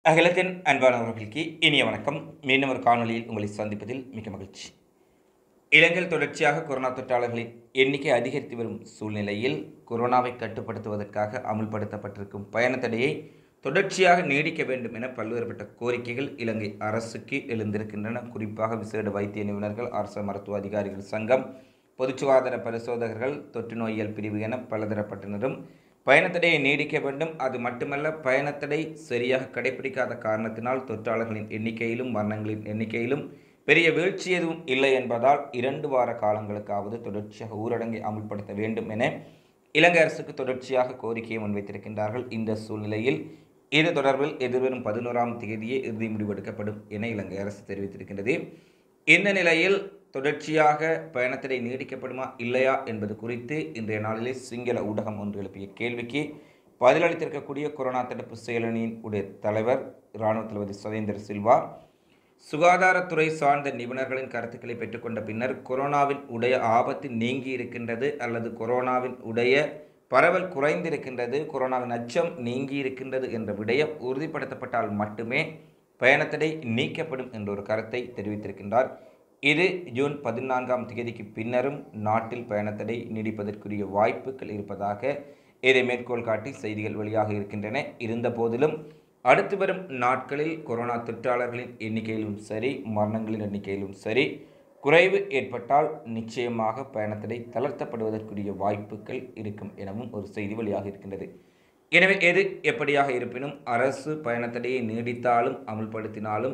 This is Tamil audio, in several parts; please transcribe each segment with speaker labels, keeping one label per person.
Speaker 1: அகிலத்தின் அன்பானவர்களுக்கு இனிய வணக்கம் மீண்டும் ஒரு காணொலியில் உங்களை சந்திப்பதில் மிக மகிழ்ச்சி இலங்கையில் தொடர்ச்சியாக கொரோனா தொற்றாளர்களின் எண்ணிக்கை அதிகரித்து வரும் சூழ்நிலையில் கொரோனாவை கட்டுப்படுத்துவதற்காக அமுல்படுத்தப்பட்டிருக்கும் பயணத்தடையை தொடர்ச்சியாக நீடிக்க வேண்டும் என பல்வேறுபட்ட கோரிக்கைகள் இலங்கை அரசுக்கு எழுந்திருக்கின்றன குறிப்பாக விசேட வைத்திய நிபுணர்கள் அரசு மருத்துவ அதிகாரிகள் சங்கம் பொது சுகாதார பரிசோதகர்கள் தொற்று நோயியல் பிரிவு என பலதரப்பட்டனரும் பயணத்தடையை நீடிக்க வேண்டும் அது மட்டுமல்ல பயணத்தடை சரியாக கடைபிடிக்காத காரணத்தினால் தொற்றாளர்களின் எண்ணிக்கையிலும் மரணங்களின் எண்ணிக்கையிலும் பெரிய வீழ்ச்சி எதுவும் இல்லை என்பதால் இரண்டு வார காலங்களுக்காவது தொடர்ச்சியாக ஊரடங்கை அமுல்படுத்த வேண்டும் என இலங்கை அரசுக்கு தொடர்ச்சியாக கோரிக்கையை முன்வைத்திருக்கின்றார்கள் இந்த சூழ்நிலையில் இது தொடர்பில் எதிர்வரும் பதினோராம் தேதியே இறுதி முடிவெடுக்கப்படும் என இலங்கை அரசு தெரிவித்திருக்கின்றது இந்த நிலையில் தொடர்ச்சியாக பயணத்திடை நீடிக்கப்படுமா இல்லையா என்பது குறித்து இன்றைய நாளிலே சிங்கள ஊடகம் ஒன்று எழுப்பிய கேள்விக்கு பதிலளித்திருக்கக்கூடிய கொரோனா தடுப்பு செயலணியின் உடைய தலைவர் இராணுவ தளபதி சுதேந்திர சில்வா சுகாதாரத்துறை சார்ந்த நிபுணர்களின் கருத்துக்களை பெற்றுக்கொண்ட பின்னர் கொரோனாவின் உடைய ஆபத்து நீங்கி இருக்கின்றது அல்லது கொரோனாவின் உடைய பரவல் குறைந்திருக்கின்றது கொரோனாவின் அச்சம் நீங்கி இருக்கின்றது என்ற விடயம் உறுதிப்படுத்தப்பட்டால் மட்டுமே பயணத்தடை நீக்கப்படும் என்ற ஒரு கருத்தை தெரிவித்திருக்கின்றார் இது ஜூன் பதினான்காம் தேதிக்கு பின்னரும் நாட்டில் பயணத்தடை நீடிப்பதற்குரிய வாய்ப்புகள் இருப்பதாக இதை மேற்கோள் காட்டி செய்திகள் வெளியாக இருக்கின்றன இருந்த போதிலும் அடுத்து வரும் நாட்களில் கொரோனா தொற்றாளர்களின் எண்ணிக்கையிலும் சரி மரணங்களின் எண்ணிக்கையிலும் சரி குறைவு ஏற்பட்டால் நிச்சயமாக பயணத்தடை தளர்த்தப்படுவதற்குரிய வாய்ப்புகள் இருக்கும் எனவும் ஒரு செய்தி வெளியாக இருக்கின்றது எனவே எது எப்படியாக இருப்பினும் அரசு பயணத்தடையை நீடித்தாலும் அமுல்படுத்தினாலும்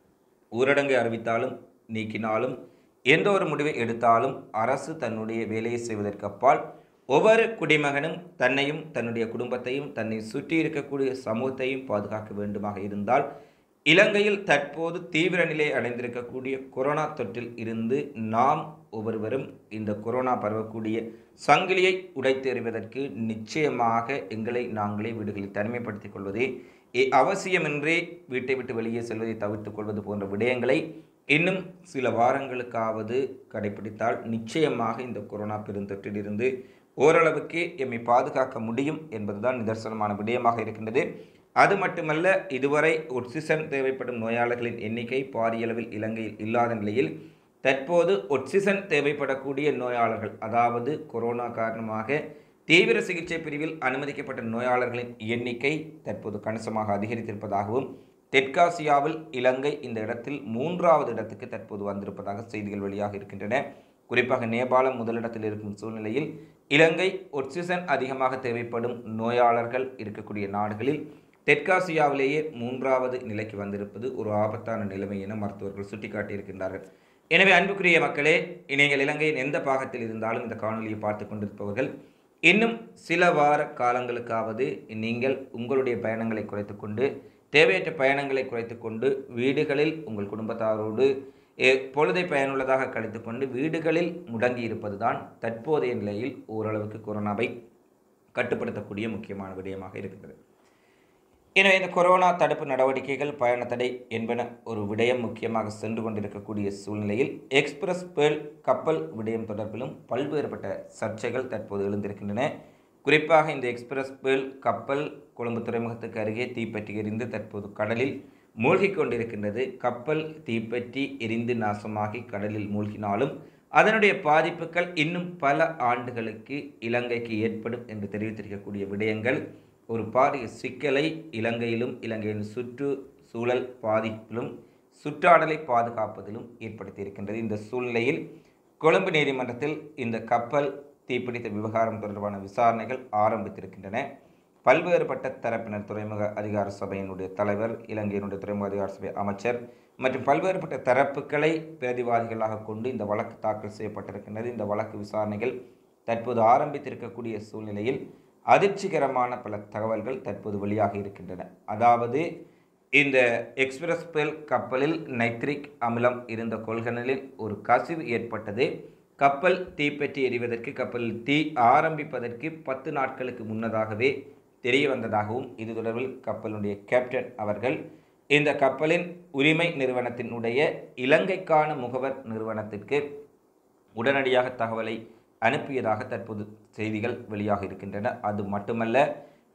Speaker 1: ஊரடங்கை அறிவித்தாலும் நீக்கினாலும் எந்த ஒரு முடிவை எடுத்தாலும் அரசு தன்னுடைய வேலையை செய்வதற்கு அப்பால் ஒவ்வொரு குடிமகனும் தன்னையும் தன்னுடைய குடும்பத்தையும் தன்னை சுற்றி இருக்கக்கூடிய சமூகத்தையும் பாதுகாக்க வேண்டுமாக இருந்தால் இலங்கையில் தற்போது தீவிர நிலை அடைந்திருக்கக்கூடிய கொரோனா தொற்றில் இருந்து நாம் ஒவ்வொருவரும் இந்த கொரோனா பரவக்கூடிய சங்கிலியை உடைத்தெறிவதற்கு நிச்சயமாக எங்களை நாங்களே வீடுகளில் தனிமைப்படுத்திக் கொள்வதே எ- அவசியமின்றி வீட்டை விட்டு வெளியே செல்வதை தவிர்த்துக் கொள்வது போன்ற விடயங்களை இன்னும் சில வாரங்களுக்காவது கடைபிடித்தால் நிச்சயமாக இந்த கொரோனா பெருந்தொற்றிலிருந்து ஓரளவுக்கு எம்மை பாதுகாக்க முடியும் என்பதுதான் நிதர்சனமான விடயமாக இருக்கின்றது அது மட்டுமல்ல இதுவரை ஒட்சிசன் தேவைப்படும் நோயாளர்களின் எண்ணிக்கை பாரியளவில் இலங்கையில் இல்லாத நிலையில் தற்போது ஒட்சிசன் தேவைப்படக்கூடிய நோயாளர்கள் அதாவது கொரோனா காரணமாக தீவிர சிகிச்சை பிரிவில் அனுமதிக்கப்பட்ட நோயாளர்களின் எண்ணிக்கை தற்போது கணிசமாக அதிகரித்திருப்பதாகவும் தெற்காசியாவில் இலங்கை இந்த இடத்தில் மூன்றாவது இடத்துக்கு தற்போது வந்திருப்பதாக செய்திகள் வெளியாக இருக்கின்றன குறிப்பாக நேபாளம் முதலிடத்தில் இருக்கும் சூழ்நிலையில் இலங்கை ஒட்சிசன் அதிகமாக தேவைப்படும் நோயாளர்கள் இருக்கக்கூடிய நாடுகளில் தெற்காசியாவிலேயே மூன்றாவது நிலைக்கு வந்திருப்பது ஒரு ஆபத்தான நிலைமை என மருத்துவர்கள் சுட்டிக்காட்டியிருக்கின்றார்கள் எனவே அன்புக்குரிய மக்களே நீங்கள் இலங்கையின் எந்த பாகத்தில் இருந்தாலும் இந்த காணொலியை பார்த்து கொண்டிருப்பவர்கள் இன்னும் சில வார காலங்களுக்காவது நீங்கள் உங்களுடைய பயணங்களை குறைத்துக்கொண்டு தேவையற்ற பயணங்களை குறைத்துக்கொண்டு வீடுகளில் உங்கள் குடும்பத்தாரோடு எ, பொழுதை பயனுள்ளதாக கழித்துக்கொண்டு வீடுகளில் முடங்கி இருப்பதுதான் தற்போதைய நிலையில் ஓரளவுக்கு கொரோனாவை கட்டுப்படுத்தக்கூடிய முக்கியமான விடயமாக இருக்கின்றது எனவே இந்த கொரோனா தடுப்பு நடவடிக்கைகள் பயண தடை என்பன ஒரு விடயம் முக்கியமாக சென்று கொண்டிருக்கக்கூடிய சூழ்நிலையில் எக்ஸ்பிரஸ் பேர்ல் கப்பல் விடயம் தொடர்பிலும் பல்வேறுபட்ட சர்ச்சைகள் தற்போது எழுந்திருக்கின்றன குறிப்பாக இந்த எக்ஸ்பிரஸ் பேர்ல் கப்பல் கொழும்பு துறைமுகத்துக்கு அருகே தீப்பற்றி எரிந்து தற்போது கடலில் மூழ்கிக் கொண்டிருக்கின்றது கப்பல் தீப்பற்றி எரிந்து நாசமாகி கடலில் மூழ்கினாலும் அதனுடைய பாதிப்புகள் இன்னும் பல ஆண்டுகளுக்கு இலங்கைக்கு ஏற்படும் என்று தெரிவித்திருக்கக்கூடிய விடயங்கள் ஒரு பாரிய சிக்கலை இலங்கையிலும் இலங்கையின் சுற்று சூழல் பாதிப்பிலும் சுற்றாடலை பாதுகாப்பதிலும் ஏற்படுத்தியிருக்கின்றது இந்த சூழ்நிலையில் கொழும்பு நீதிமன்றத்தில் இந்த கப்பல் தீப்பிடித்த விவகாரம் தொடர்பான விசாரணைகள் ஆரம்பித்திருக்கின்றன பல்வேறுபட்ட தரப்பினர் துறைமுக அதிகார சபையினுடைய தலைவர் இலங்கையினுடைய துறைமுக அதிகார சபை அமைச்சர் மற்றும் பல்வேறுபட்ட தரப்புகளை பிரதிவாதிகளாக கொண்டு இந்த வழக்கு தாக்கல் செய்யப்பட்டிருக்கின்றது இந்த வழக்கு விசாரணைகள் தற்போது ஆரம்பித்திருக்கக்கூடிய சூழ்நிலையில் அதிர்ச்சிகரமான பல தகவல்கள் தற்போது வெளியாக இருக்கின்றன அதாவது இந்த எக்ஸ்பிரஸ் பெல் கப்பலில் நைட்ரிக் அமிலம் இருந்த கொள்கலனில் ஒரு கசிவு ஏற்பட்டது கப்பல் தீப்பற்றி எரிவதற்கு கப்பலில் தீ ஆரம்பிப்பதற்கு பத்து நாட்களுக்கு முன்னதாகவே தெரிய வந்ததாகவும் இது தொடர்பில் கப்பலுடைய கேப்டன் அவர்கள் இந்த கப்பலின் உரிமை நிறுவனத்தினுடைய இலங்கைக்கான முகவர் நிறுவனத்திற்கு உடனடியாக தகவலை அனுப்பியதாக தற்போது செய்திகள் வெளியாக இருக்கின்றன அது மட்டுமல்ல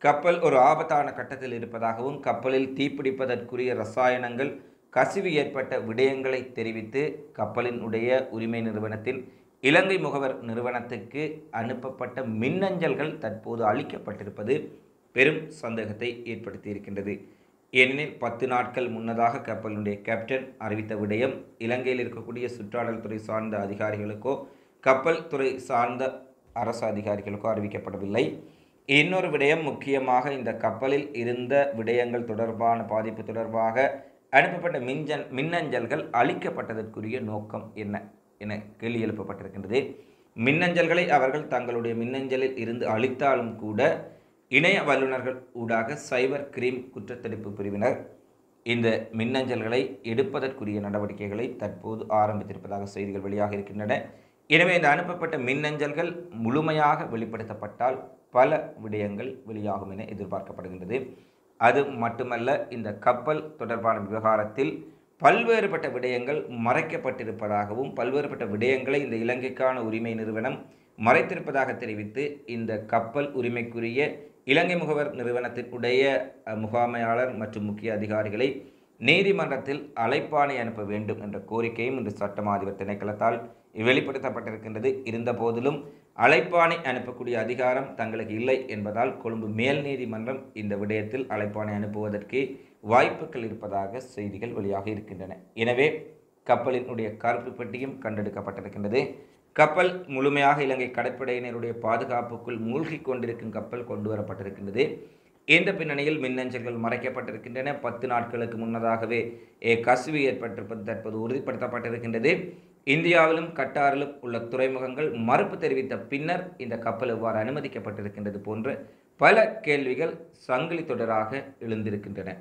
Speaker 1: கப்பல் ஒரு ஆபத்தான கட்டத்தில் இருப்பதாகவும் கப்பலில் தீப்பிடிப்பதற்குரிய ரசாயனங்கள் கசிவு ஏற்பட்ட விடயங்களை தெரிவித்து கப்பலின் உடைய உரிமை நிறுவனத்தின் இலங்கை முகவர் நிறுவனத்துக்கு அனுப்பப்பட்ட மின்னஞ்சல்கள் தற்போது அளிக்கப்பட்டிருப்பது பெரும் சந்தேகத்தை ஏற்படுத்தி இருக்கின்றது ஏனெனில் பத்து நாட்கள் முன்னதாக கப்பலினுடைய கேப்டன் அறிவித்த விடயம் இலங்கையில் இருக்கக்கூடிய சுற்றாடல் துறை சார்ந்த அதிகாரிகளுக்கோ கப்பல் துறை சார்ந்த அரசு அதிகாரிகளுக்கோ அறிவிக்கப்படவில்லை இன்னொரு விடயம் முக்கியமாக இந்த கப்பலில் இருந்த விடயங்கள் தொடர்பான பாதிப்பு தொடர்பாக அனுப்பப்பட்ட மின்ஜன் மின்னஞ்சல்கள் அளிக்கப்பட்டதற்குரிய நோக்கம் என்ன என கேள்வி எழுப்பப்பட்டிருக்கின்றது மின்னஞ்சல்களை அவர்கள் தங்களுடைய மின்னஞ்சலில் இருந்து அளித்தாலும் கூட இணைய வல்லுநர்கள் ஊடாக சைபர் கிரீம் குற்றத்தடுப்பு பிரிவினர் இந்த மின்னஞ்சல்களை எடுப்பதற்குரிய நடவடிக்கைகளை தற்போது ஆரம்பித்திருப்பதாக செய்திகள் வெளியாக இருக்கின்றன எனவே இந்த அனுப்பப்பட்ட மின்னஞ்சல்கள் முழுமையாக வெளிப்படுத்தப்பட்டால் பல விடயங்கள் வெளியாகும் என எதிர்பார்க்கப்படுகின்றது அது மட்டுமல்ல இந்த கப்பல் தொடர்பான விவகாரத்தில் பல்வேறுபட்ட விடயங்கள் மறைக்கப்பட்டிருப்பதாகவும் பல்வேறுபட்ட விடயங்களை இந்த இலங்கைக்கான உரிமை நிறுவனம் மறைத்திருப்பதாக தெரிவித்து இந்த கப்பல் உரிமைக்குரிய இலங்கை முகவர் நிறுவனத்தின் உடைய அஹ், முகாமையாளர் மற்றும் முக்கிய அதிகாரிகளை நீதிமன்றத்தில் அழைப்பாணை அனுப்ப வேண்டும் என்ற கோரிக்கையும் இன்று சட்டமா அதிபர் திணைக்களத்தால் வெளிப்படுத்தப்பட்டிருக்கின்றது இருந்த போதிலும் அழைப்பாணை அனுப்பக்கூடிய அதிகாரம் தங்களுக்கு இல்லை என்பதால் கொழும்பு மேல் நீதிமன்றம் இந்த விடயத்தில் அழைப்பாணை அனுப்புவதற்கு வாய்ப்புகள் இருப்பதாக செய்திகள் வெளியாக இருக்கின்றன எனவே கப்பலினுடைய கருப்பு பெட்டியும் கண்டெடுக்கப்பட்டிருக்கின்றது கப்பல் முழுமையாக இலங்கை கடற்படையினருடைய பாதுகாப்புக்குள் மூழ்கி கொண்டிருக்கும் கப்பல் கொண்டு வரப்பட்டிருக்கின்றது இந்த பின்னணியில் மின்னஞ்சல்கள் மறைக்கப்பட்டிருக்கின்றன பத்து நாட்களுக்கு முன்னதாகவே ஏ, கசிவு ஏற்பட்டிருப்பது தற்போது உறுதிப்படுத்தப்பட்டிருக்கின்றது இந்தியாவிலும் கட்டாரிலும் உள்ள துறைமுகங்கள் மறுப்பு தெரிவித்த பின்னர் இந்த கப்பல் எவ்வாறு அனுமதிக்கப்பட்டிருக்கின்றது போன்ற பல கேள்விகள் சங்கிலி தொடராக எழுந்திருக்கின்றன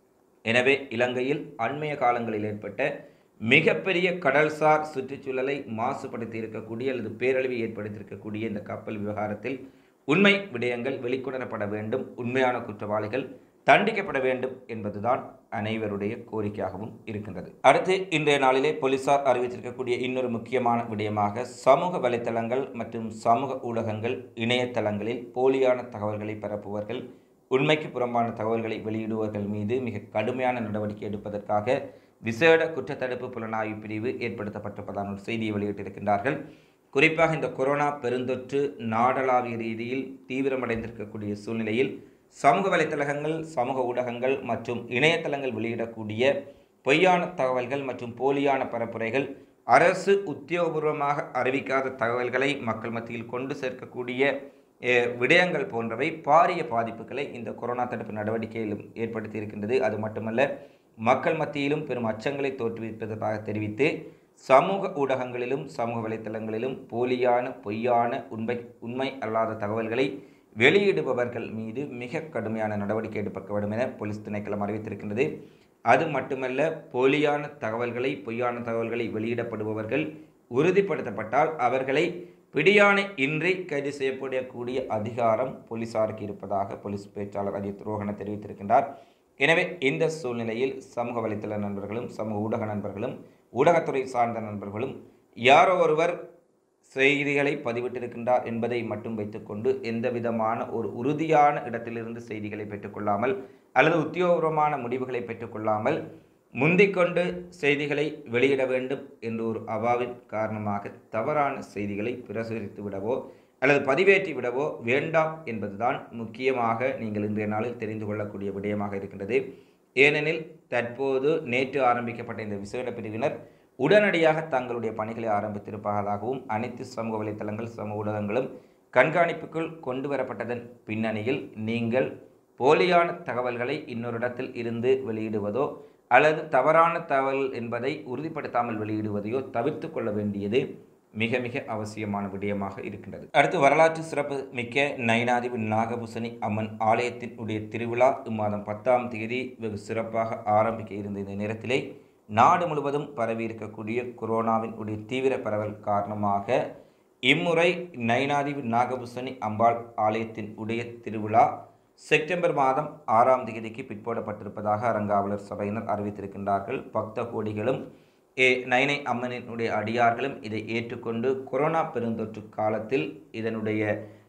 Speaker 1: எனவே இலங்கையில் அண்மைய காலங்களில் ஏற்பட்ட மிகப்பெரிய கடல்சார் சுற்றுச்சூழலை மாசுபடுத்தி இருக்கக்கூடிய அல்லது பேரழிவை ஏற்படுத்தியிருக்கக்கூடிய இந்த கப்பல் விவகாரத்தில் உண்மை விடயங்கள் வெளிக்கொணரப்பட வேண்டும் உண்மையான குற்றவாளிகள் தண்டிக்கப்பட வேண்டும் என்பதுதான் அனைவருடைய கோரிக்கையாகவும் இருக்கின்றது அடுத்து இன்றைய நாளிலே போலீசார் அறிவித்திருக்கக்கூடிய இன்னொரு முக்கியமான விடயமாக சமூக வலைத்தளங்கள் மற்றும் சமூக ஊடகங்கள் இணையதளங்களில் போலியான தகவல்களை பரப்புவர்கள் உண்மைக்கு புறம்பான தகவல்களை வெளியிடுவர்கள் மீது மிக கடுமையான நடவடிக்கை எடுப்பதற்காக விசேட குற்றத்தடுப்பு புலனாய்வு பிரிவு ஏற்படுத்தப்பட்டிருப்பதான ஒரு செய்தியை வெளியிட்டிருக்கின்றார்கள் குறிப்பாக இந்த கொரோனா பெருந்தொற்று நாடளாவிய ரீதியில் தீவிரமடைந்திருக்கக்கூடிய சூழ்நிலையில் சமூக வலைத்தளங்கள் சமூக ஊடகங்கள் மற்றும் இணையதளங்கள் வெளியிடக்கூடிய பொய்யான தகவல்கள் மற்றும் போலியான பரப்புரைகள் அரசு உத்தியோகபூர்வமாக அறிவிக்காத தகவல்களை மக்கள் மத்தியில் கொண்டு சேர்க்கக்கூடிய அஹ், விடயங்கள் போன்றவை பாரிய பாதிப்புகளை இந்த கொரோனா தடுப்பு நடவடிக்கையிலும் ஏற்படுத்தி இருக்கின்றது அது மட்டுமல்ல மக்கள் மத்தியிலும் பெரும் அச்சங்களை தோற்றுவிப்பதாக தெரிவித்து சமூக ஊடகங்களிலும் சமூக வலைத்தளங்களிலும் போலியான பொய்யான உண்மை உண்மை அல்லாத தகவல்களை வெளியிடுபவர்கள் மீது மிக கடுமையான நடவடிக்கை எடுக்கப்படும் என போலீஸ் திணைக்களம் அறிவித்திருக்கின்றது அது மட்டுமல்ல போலியான தகவல்களை பொய்யான தகவல்களை வெளியிடப்படுபவர்கள் உறுதிப்படுத்தப்பட்டால் அவர்களை பிடியாணை இன்றி கைது செய்யப்படக்கூடிய அதிகாரம் போலீசாருக்கு இருப்பதாக போலீஸ் பேச்சாளர் அஜித் ரோஹன தெரிவித்திருக்கின்றார் எனவே இந்த சூழ்நிலையில் சமூக வலைத்தள நண்பர்களும் சமூக ஊடக நண்பர்களும் ஊடகத்துறை சார்ந்த நண்பர்களும் யாரோ ஒருவர் செய்திகளை பதிவிட்டிருக்கின்றார் என்பதை மட்டும் வைத்துக்கொண்டு எந்த விதமான ஒரு உறுதியான இடத்திலிருந்து செய்திகளை பெற்றுக்கொள்ளாமல் அல்லது உத்தியோகபூர்வமான முடிவுகளை பெற்றுக்கொள்ளாமல் முந்திக்கொண்டு செய்திகளை வெளியிட வேண்டும் என்ற ஒரு அவாவின் காரணமாக தவறான செய்திகளை பிரசுரித்து விடவோ அல்லது பதிவேற்றி விடவோ வேண்டாம் என்பதுதான் முக்கியமாக நீங்கள் இன்றைய நாளில் தெரிந்து கொள்ளக்கூடிய விடயமாக இருக்கின்றது ஏனெனில் தற்போது நேற்று ஆரம்பிக்கப்பட்ட இந்த விசேட பிரிவினர் உடனடியாக தங்களுடைய பணிகளை ஆரம்பித்திருப்பதாகவும் அனைத்து சமூக வலைத்தளங்கள் சமூக ஊடகங்களும் கண்காணிப்புக்குள் கொண்டு வரப்பட்டதன் பின்னணியில் நீங்கள் போலியான தகவல்களை இன்னொரு இடத்தில் இருந்து வெளியிடுவதோ அல்லது தவறான தகவல் என்பதை உறுதிப்படுத்தாமல் வெளியிடுவதையோ தவிர்த்து கொள்ள வேண்டியது மிக மிக அவசியமான விடயமாக இருக்கின்றது அடுத்து வரலாற்று சிறப்பு மிக்க நைனாதிபதி நாகபூசணி அம்மன் ஆலயத்தின் உடைய திருவிழா இம்மாதம் பத்தாம் தேதி வெகு சிறப்பாக ஆரம்பிக்க இருந்த இந்த நேரத்திலே நாடு முழுவதும் பரவி இருக்கக்கூடிய கொரோனாவின் உடைய தீவிர பரவல் காரணமாக இம்முறை நைனாதிபதி நாகபூசணி அம்பாள் ஆலயத்தின் உடைய திருவிழா செப்டம்பர் மாதம் ஆறாம் தேதிக்கு பிற்போடப்பட்டிருப்பதாக அறங்காவலர் சபையினர் அறிவித்திருக்கின்றார்கள் பக்த கோடிகளும் ஏ நைனை அம்மனினுடைய அடியார்களும் இதை ஏற்றுக்கொண்டு கொரோனா பெருந்தொற்று காலத்தில் இதனுடைய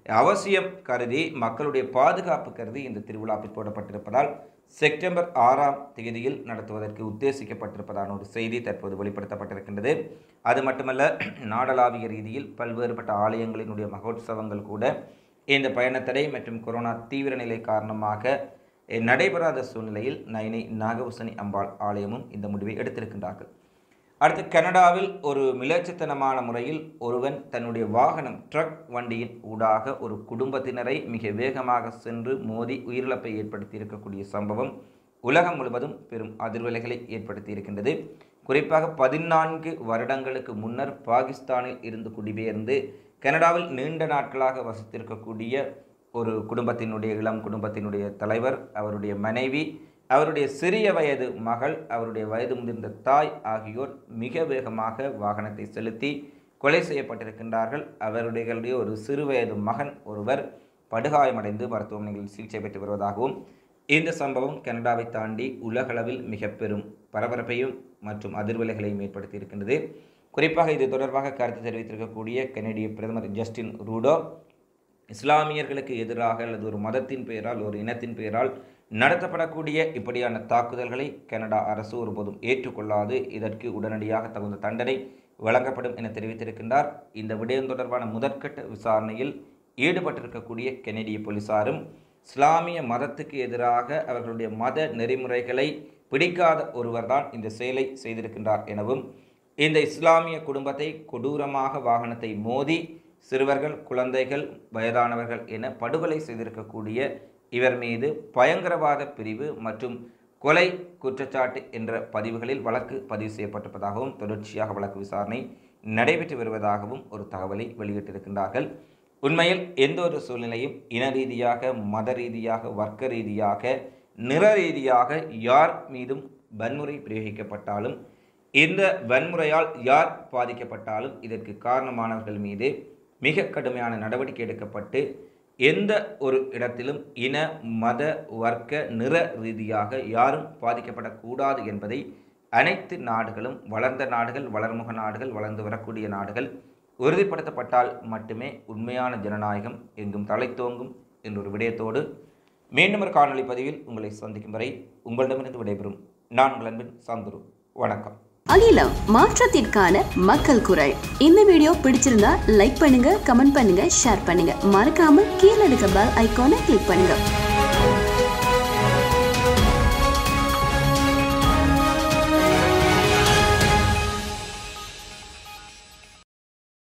Speaker 1: அவசியம் கருதி மக்களுடைய பாதுகாப்பு கருதி இந்த திருவிழா போடப்பட்டிருப்பதால் செப்டம்பர் ஆறாம் தேதியில் நடத்துவதற்கு உத்தேசிக்கப்பட்டிருப்பதான ஒரு செய்தி தற்போது வெளிப்படுத்தப்பட்டிருக்கின்றது அது மட்டுமல்ல நாடளாவிய ரீதியில் பல்வேறுபட்ட ஆலயங்களினுடைய மகோத்சவங்கள் கூட இந்த பயணத்தடை மற்றும் கொரோனா தீவிர நிலை காரணமாக நடைபெறாத சூழ்நிலையில் நயனி நாகபூசணி அம்பாள் ஆலயமும் இந்த முடிவை எடுத்திருக்கின்றார்கள் அடுத்து கனடாவில் ஒரு மிளச்சித்தனமான முறையில் ஒருவன் தன்னுடைய வாகனம் ட்ரக் வண்டியின் ஊடாக ஒரு குடும்பத்தினரை மிக வேகமாக சென்று மோதி உயிரிழப்பை ஏற்படுத்தி இருக்கக்கூடிய சம்பவம் உலகம் முழுவதும் பெரும் அதிர்வலைகளை ஏற்படுத்தி இருக்கின்றது குறிப்பாக பதினான்கு வருடங்களுக்கு முன்னர் பாகிஸ்தானில் இருந்து குடிபெயர்ந்து கனடாவில் நீண்ட நாட்களாக வசித்திருக்கக்கூடிய ஒரு குடும்பத்தினுடைய இளம் குடும்பத்தினுடைய தலைவர் அவருடைய மனைவி அவருடைய சிறிய வயது மகள் அவருடைய வயது முதிர்ந்த தாய் ஆகியோர் மிக வேகமாக வாகனத்தை செலுத்தி கொலை செய்யப்பட்டிருக்கின்றார்கள் அவருடைய ஒரு சிறு வயது மகன் ஒருவர் படுகாயமடைந்து மருத்துவமனைகளில் சிகிச்சை பெற்று வருவதாகவும் இந்த சம்பவம் கனடாவை தாண்டி உலகளவில் மிக பெரும் பரபரப்பையும் மற்றும் அதிர்வலைகளையும் ஏற்படுத்தி இருக்கின்றது குறிப்பாக இது தொடர்பாக கருத்து தெரிவித்திருக்கக்கூடிய கனடிய பிரதமர் ஜஸ்டின் ரூடோ இஸ்லாமியர்களுக்கு எதிராக அல்லது ஒரு மதத்தின் பெயரால் ஒரு இனத்தின் பெயரால் நடத்தப்படக்கூடிய இப்படியான தாக்குதல்களை கனடா அரசு ஒருபோதும் ஏற்றுக்கொள்ளாது இதற்கு உடனடியாக தகுந்த தண்டனை வழங்கப்படும் என தெரிவித்திருக்கின்றார் இந்த விடயம் தொடர்பான முதற்கட்ட விசாரணையில் ஈடுபட்டிருக்கக்கூடிய கெனடிய போலீசாரும் இஸ்லாமிய மதத்துக்கு எதிராக அவர்களுடைய மத நெறிமுறைகளை பிடிக்காத ஒருவர்தான் இந்த செயலை செய்திருக்கின்றார் எனவும் இந்த இஸ்லாமிய குடும்பத்தை கொடூரமாக வாகனத்தை மோதி சிறுவர்கள் குழந்தைகள் வயதானவர்கள் என படுகொலை செய்திருக்கக்கூடிய இவர் மீது பயங்கரவாத பிரிவு மற்றும் கொலை குற்றச்சாட்டு என்ற பதிவுகளில் வழக்கு பதிவு செய்யப்பட்டிருப்பதாகவும் தொடர்ச்சியாக வழக்கு விசாரணை நடைபெற்று வருவதாகவும் ஒரு தகவலை வெளியிட்டிருக்கின்றார்கள் உண்மையில் எந்த ஒரு சூழ்நிலையும் இன ரீதியாக மத ரீதியாக வர்க்க ரீதியாக நிற ரீதியாக யார் மீதும் வன்முறை பிரயோகிக்கப்பட்டாலும் இந்த வன்முறையால் யார் பாதிக்கப்பட்டாலும் இதற்கு காரணமானவர்கள் மீது மிக கடுமையான நடவடிக்கை எடுக்கப்பட்டு எந்த ஒரு இடத்திலும் இன மத வர்க்க நிற ரீதியாக யாரும் பாதிக்கப்படக்கூடாது என்பதை அனைத்து நாடுகளும் வளர்ந்த நாடுகள் வளர்முக நாடுகள் வளர்ந்து வரக்கூடிய நாடுகள் உறுதிப்படுத்தப்பட்டால் மட்டுமே உண்மையான ஜனநாயகம் எங்கும் தலைத்தோங்கும் என்றொரு விடயத்தோடு மீண்டும் ஒரு காணொளி பதிவில் உங்களை சந்திக்கும் வரை உங்களிடமிருந்து விடைபெறும் நான் உங்கள் அன்பின் சாந்துரு வணக்கம்
Speaker 2: அகிலம் மாற்றத்திற்கான மக்கள் குரல் இந்த வீடியோ பிடிச்சிருந்தா லைக் பண்ணுங்க கமெண்ட் பண்ணுங்க ஷேர் பண்ணுங்க மறக்காம கீழே இருக்க பெல் ஐகானை கிளிக் பண்ணுங்க